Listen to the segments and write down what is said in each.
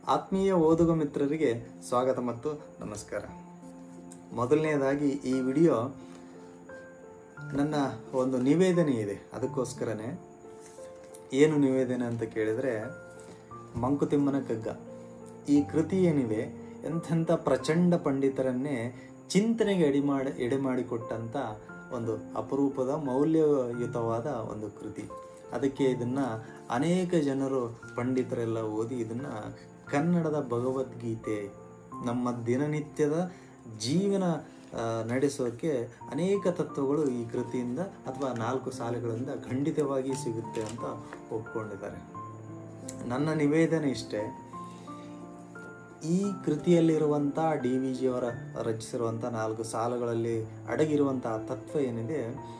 ಆತ್ಮೀಯ ಓದುಗ ಮಿತ್ರರಿಗೆ ಸ್ವಾಗತ ಮತ್ತು ನಮಸ್ಕಾರ ಮೊದಲನೇದಾಗಿ ಈ ವಿಡಿಯೋ ನನ್ನ ಒಂದು ನಿವೇದನೆ ಇದೆ ಅದಕ್ಕೋಸ್ಕರನೇ ಏನು ನಿವೇದನೆ ಅಂತ ಕೇಳಿದರೆ ಮಂಕುತಿಮ್ಮನ ಕಗ್ಗ ಈ ಕೃತಿ ಏನಿದೆ ಎಂಥೆಂಥ ಪ್ರಚಂಡ ಪಂಡಿತರನ್ನೇ ಚಿಂತನೆಗೆ ಎಡೆ ಮಾಡಿ ಎಡೆ ಮಾಡಿಕೊಟ್ಟಂಥ ಒಂದು ಅಪರೂಪದ ಮೌಲ್ಯಯುತವಾದ ಒಂದು ಕೃತಿ ಅದಕ್ಕೆ ಇದನ್ನ ಅನೇಕ ಜನರು ಪಂಡಿತರೆಲ್ಲ ಓದಿ ಇದನ್ನ ಕನ್ನಡದ ಭಗವದ್ಗೀತೆ ನಮ್ಮ ದಿನನಿತ್ಯದ ಜೀವನ ಆ, ನಡೆಸೋಕೆ ಅನೇಕ ತತ್ವಗಳು ಈ ಕೃತಿಯಿಂದ ಅಥವಾ ನಾಲ್ಕು ಸಾಲುಗಳಿಂದ ಖಂಡಿತವಾಗಿ ಸಿಗುತ್ತೆ ಅಂತ ಒಪ್ಕೊಂಡಿದ್ದಾರೆ ನನ್ನ ನಿವೇದನೆ ಇಷ್ಟೇ ಈ ಕೃತಿಯಲ್ಲಿರುವಂಥ ಡಿ ವಿ ಜಿಯವರ ರಚಿಸಿರುವಂಥ ನಾಲ್ಕು ಸಾಲುಗಳಲ್ಲಿ ಅಡಗಿರುವಂತಹ ತತ್ವ ಏನಿದೆ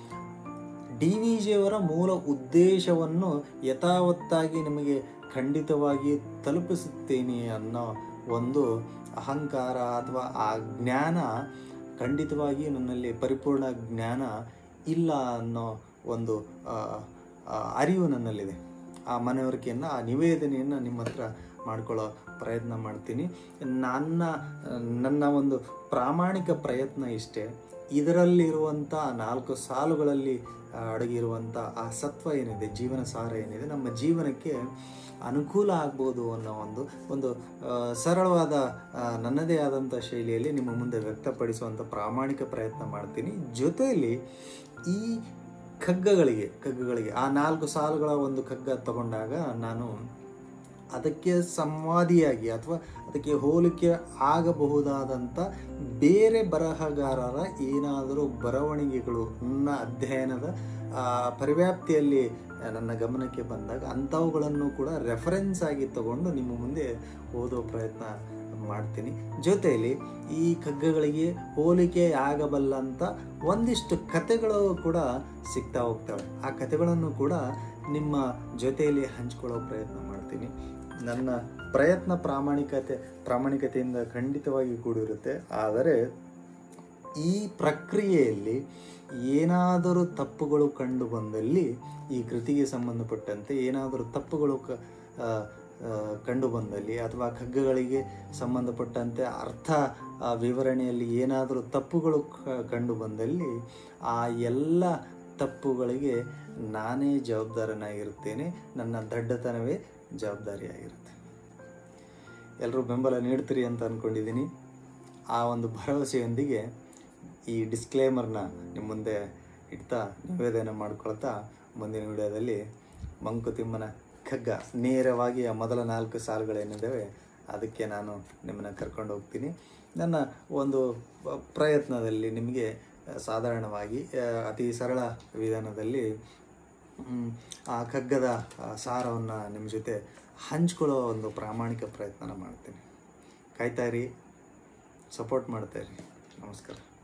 ಡಿ ವಿ ಜಿಯವರ ಮೂಲ ಉದ್ದೇಶವನ್ನು ಯಥಾವತ್ತಾಗಿ ನಿಮಗೆ ಖಂಡಿತವಾಗಿ ತಲುಪಿಸುತ್ತೇನೆ ಅನ್ನೋ ಒಂದು ಅಹಂಕಾರ ಅಥವಾ ಆ ಜ್ಞಾನ ಖಂಡಿತವಾಗಿ ನನ್ನಲ್ಲಿ ಪರಿಪೂರ್ಣ ಜ್ಞಾನ ಇಲ್ಲ ಅನ್ನೋ ಒಂದು ಆ, ಆ, ಅರಿವು ನನ್ನಲ್ಲಿದೆ ಆ ಮನವರಿಕೆಯನ್ನು ಆ ನಿವೇದನೆಯನ್ನು ನಿಮ್ಮ ಹತ್ರ ಮಾಡ್ಕೊಳ್ಳೋ ಪ್ರಯತ್ನ ಮಾಡ್ತೀನಿ ನನ್ನ ನನ್ನ ಒಂದು ಪ್ರಾಮಾಣಿಕ ಪ್ರಯತ್ನ ಇಷ್ಟೇ ಇದರಲ್ಲಿರುವಂಥ ನಾಲ್ಕು ಸಾಲುಗಳಲ್ಲಿ ಆ, ಅಡಗಿರುವಂಥ ಆ ಸತ್ವ ಏನಿದೆ ಜೀವನ ಸಾರ ಏನಿದೆ ನಮ್ಮ ಜೀವನಕ್ಕೆ ಅನುಕೂಲ ಆಗ್ಬೋದು ಅನ್ನೋ ಒಂದು ಒಂದು ಆ, ಸರಳವಾದ ಆ, ನನ್ನದೇ ಆದಂಥ ಶೈಲಿಯಲ್ಲಿ ನಿಮ್ಮ ಮುಂದೆ ವ್ಯಕ್ತಪಡಿಸುವಂಥ ಪ್ರಾಮಾಣಿಕ ಪ್ರಯತ್ನ ಮಾಡ್ತೀನಿ ಜೊತೆಯಲ್ಲಿ ಈ ಕಗ್ಗಗಳಿಗೆ ಕಗ್ಗಗಳಿಗೆ ಆ ನಾಲ್ಕು ಸಾಲುಗಳ ಒಂದು ಕಗ್ಗ ತಗೊಂಡಾಗ ನಾನು ಅದಕ್ಕೆ ಸಂವಾದಿಯಾಗಿ ಅಥವಾ ಅದಕ್ಕೆ ಹೋಲಿಕೆ ಆಗಬಹುದಾದಂಥ ಬೇರೆ ಬರಹಗಾರರ ಏನಾದರೂ ಬರವಣಿಗೆಗಳು ನನ್ನ ಅಧ್ಯಯನದ ಆ, ಪರಿವ್ಯಾಪ್ತಿಯಲ್ಲಿ ನನ್ನ ಗಮನಕ್ಕೆ ಬಂದಾಗ ಅಂಥವುಗಳನ್ನು ಕೂಡ ರೆಫರೆನ್ಸ್ ಆಗಿ ತಗೊಂಡು ನಿಮ್ಮ ಮುಂದೆ ಓದೋ ಪ್ರಯತ್ನ ಮಾಡ್ತೀನಿ ಜೊತೆಯಲ್ಲಿ ಈ ಕಗ್ಗಗಳಿಗೆ ಹೋಲಿಕೆ ಆಗಬಲ್ಲಂಥ ಒಂದಿಷ್ಟು ಕತೆಗಳು ಕೂಡ ಸಿಗ್ತಾ ಹೋಗ್ತವೆ ಆ ಕತೆಗಳನ್ನು ಕೂಡ ನಿಮ್ಮ ಜೊತೆಯಲ್ಲಿ ಹಂಚ್ಕೊಳ್ಳೋ ಪ್ರಯತ್ನ ಮಾಡ್ತೀನಿ ನನ್ನ ಪ್ರಯತ್ನ ಪ್ರಾಮಾಣಿಕತೆ ಪ್ರಾಮಾಣಿಕತೆಯಿಂದ ಖಂಡಿತವಾಗಿ ಕೂಡಿರುತ್ತೆ ಆದರೆ ಈ ಪ್ರಕ್ರಿಯೆಯಲ್ಲಿ ಏನಾದರೂ ತಪ್ಪುಗಳು ಕಂಡು ಬಂದಲ್ಲಿ ಈ ಕೃತಿಗೆ ಸಂಬಂಧಪಟ್ಟಂತೆ ಏನಾದರೂ ತಪ್ಪುಗಳು ಕ ಆ, ಆ, ಕಂಡು ಬಂದಲ್ಲಿ ಅಥವಾ ಕಗ್ಗಗಳಿಗೆ ಸಂಬಂಧಪಟ್ಟಂತೆ ಅರ್ಥ ಆ, ವಿವರಣೆಯಲ್ಲಿ ಏನಾದರೂ ತಪ್ಪುಗಳು ಕ- ಕಂಡು ಬಂದಲ್ಲಿ ಆ ಎಲ್ಲ ತಪ್ಪುಗಳಿಗೆ ನಾನೇ ಜವಾಬ್ದಾರನಾಗಿರುತ್ತೇನೆ ನನ್ನ ದಡ್ಡತನವೇ ಜವಾಬ್ದಾರಿಯಾಗಿರುತ್ತೆ ಎಲ್ಲರೂ ಬೆಂಬಲ ನೀಡ್ತೀರಿ ಅಂತ ಅಂದ್ಕೊಂಡಿದ್ದೀನಿ ಆ ಒಂದು ಭರವಸೆಯೊಂದಿಗೆ ಈ ಡಿಸ್ಕ್ಲೇಮರ್ನ ನಿಮ್ಮ ಮುಂದೆ ಇಡ್ತಾ ನಿವೇದನೆ ಮಾಡ್ಕೊಳ್ತಾ ಮುಂದಿನ ವಿಡಿಯೋದಲ್ಲಿ ಮಂಕುತಿಮ್ಮನ ಕಗ್ಗ ನೇರವಾಗಿ ಆ ಮೊದಲ ನಾಲ್ಕು ಸಾಲುಗಳೇನಿದ್ದಾವೆ ಅದಕ್ಕೆ ನಾನು ನಿಮ್ಮನ್ನು ಕರ್ಕೊಂಡು ಹೋಗ್ತೀನಿ ನನ್ನ ಒಂದು ಪ- ಪ್ರಯತ್ನದಲ್ಲಿ ನಿಮಗೆ ಸಾಧಾರಣವಾಗಿ ಆ, ಅತಿ ಸರಳ ವಿಧಾನದಲ್ಲಿ ಮ್, ಆ ಕಗ್ಗದ ಸಾರವನ್ನು ನಿಮ್ಮ ಜೊತೆ ಹಂಚ್ಕೊಳ್ಳೋ ಒಂದು ಪ್ರಾಮಾಣಿಕ ಪ್ರಯತ್ನ ಮಾಡ್ತೀನಿ ಕಾಯ್ತಾ ಇರಿ ಸಪೋರ್ಟ್ ಮಾಡ್ತಾ ಇರಿ ನಮಸ್ಕಾರ